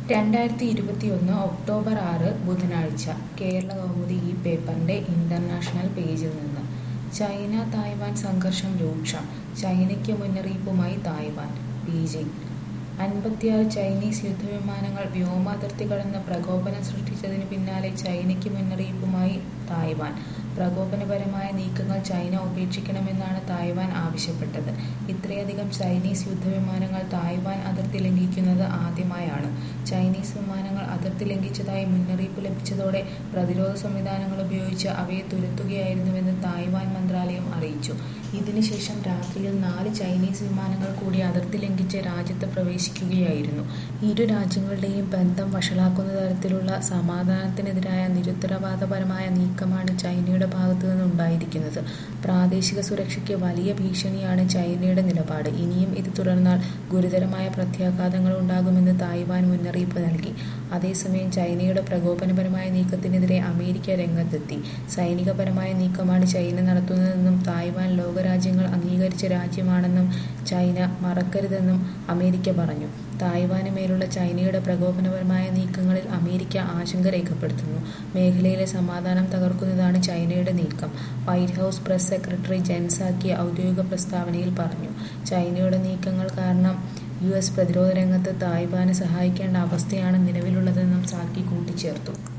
രണ്ടായിരത്തി ഇരുപത്തിയൊന്ന് ഒക്ടോബർ ആറ് ബുധനാഴ്ച കേരള കൗമുദി ഈ പേപ്പറിന്റെ ഇന്റർനാഷണൽ പേജിൽ നിന്ന് ചൈന തായ്വാൻ സംഘർഷം രൂക്ഷം ചൈനയ്ക്ക് മുന്നറിയിപ്പുമായി തായ്വാൻ ബീജിംഗ് അൻപത്തിയാറ് ചൈനീസ് യുദ്ധവിമാനങ്ങൾ വ്യോമാതിർത്തി കടന്ന് പ്രകോപനം സൃഷ്ടിച്ചതിന് പിന്നാലെ ചൈനയ്ക്ക് മുന്നറിയിപ്പുമായി തായ്വാൻ പ്രകോപനപരമായ നീക്കങ്ങൾ ചൈന ഉപേക്ഷിക്കണമെന്നാണ് തായ്വാൻ ആവശ്യപ്പെട്ടത് ഇത്രയധികം ചൈനീസ് യുദ്ധവിമാനങ്ങൾ തായ്വാൻ അതിർത്തി ലംഘിക്കുന്നത് ആദ്യമായാണ് ചൈനീസ് വിമാനങ്ങൾ അതിർത്തി ലംഘിച്ചതായി മുന്നറിയിപ്പ് ലഭിച്ചതോടെ പ്രതിരോധ സംവിധാനങ്ങൾ ഉപയോഗിച്ച് അവയെ തുരത്തുകയായിരുന്നുവെന്ന് തായ്വാൻ മന്ത്രാലയം അറിയിച്ചു ഇതിനുശേഷം രാത്രിയിൽ നാല് ചൈനീസ് വിമാനങ്ങൾ കൂടി അതിർത്തി ലംഘിച്ച് രാജ്യത്ത് പ്രവേശിക്കുകയായിരുന്നു ഇരു രാജ്യങ്ങളുടെയും ബന്ധം വഷളാക്കുന്ന തരത്തിലുള്ള സമാധാനത്തിനെതിരായ നിരുത്തരവാദപരമായ നീക്കമാണ് ചൈനയുടെ ഭാഗത്തു നിന്നുണ്ടായിരിക്കുന്നത് പ്രാദേശിക സുരക്ഷയ്ക്ക് വലിയ ഭീഷണിയാണ് ചൈനയുടെ നിലപാട് ഇനിയും ഇത് തുടർന്നാൽ ഗുരുതരമായ പ്രത്യാഘാതങ്ങൾ ഉണ്ടാകുമെന്ന് തായ്വാൻ മുന്നറിയിപ്പ് നൽകി അതേസമയം ചൈനയുടെ പ്രകോപനപരമായ നീക്കത്തിനെതിരെ അമേരിക്ക രംഗത്തെത്തി സൈനികപരമായ നീക്കമാണ് ചൈന നടത്തുന്നതെന്നും തായ്വാൻ ലോകരാജ്യങ്ങൾ അംഗീകരിച്ച രാജ്യമാണെന്നും ചൈന മറക്കരുതെന്നും അമേരിക്ക പറഞ്ഞു തായ്വാന് മേലുള്ള ചൈനയുടെ പ്രകോപനപരമായ നീക്കങ്ങളിൽ അമേരിക്ക ആശങ്ക രേഖപ്പെടുത്തുന്നു മേഖലയിലെ സമാധാനം തകർക്കുന്നതാണ് ചൈനയുടെ നീക്കം White House press secretary Jen Psaki ഔദ്യോഗിക പ്രസ്താവനയിൽ പറഞ്ഞു ചൈനയുടെ നീക്കങ്ങൾ കാരണം യു എസ് പ്രതിരോധ രംഗത്ത് തായ്വാനെ സഹായിക്കേണ്ട അവസ്ഥയാണ് നിലവിലുള്ളതെന്നും സാക്കി കൂട്ടിച്ചേർത്തു